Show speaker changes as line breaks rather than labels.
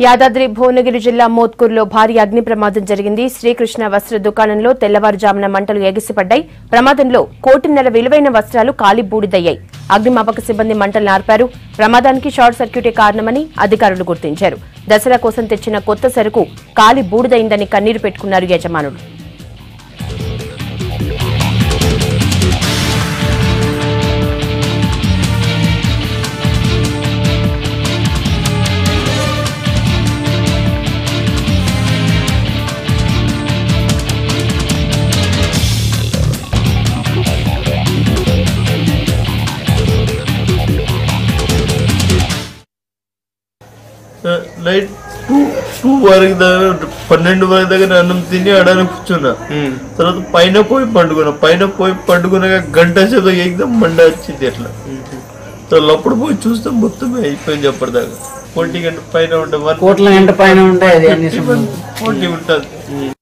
యాదాద్రి భువనగిరి జిల్లా మోత్కూరులో భారీ అగ్ని ప్రమాదం జరిగింది శ్రీకృష్ణ వస్త్ర దుకాణంలో తెల్లవారుజామున మంటలు ఎగిసిపడ్డాయి ప్రమాదంలో కోటిన్నర విలువైన వస్త్రాలు కాలి బూడిదయ్యాయి అగ్నిమాపక సిబ్బంది మంటలు నార్పారు ప్రమాదానికి షార్ట్ సర్క్యూటే కారణమని అధికారులు గుర్తించారు దసరా కోసం తెచ్చిన కొత్త సరుకు కాలి బూడిదైందని కన్నీరు పెట్టుకున్నారు యజమానులు
నైట్ టూ టూ వరకు దగ్గర పన్నెండు వరకు దగ్గర అన్నం తిని అడని కూర్చున్నా తర్వాత పైన పోయి పండుకున్నా పైన పోయి పండుకున్నాక గంట సేపు ఎగ్దాం మండ వచ్చింది అట్లా తర్వాత అప్పుడు పోయి చూస్తే మొత్తం అయిపోయింది అప్పటిదాకా ఒంటి గంట పైన ఉండే
కోట్ల గంట పైన ఉంటాయి అది అన్ని
ఒంటి ఉంటుంది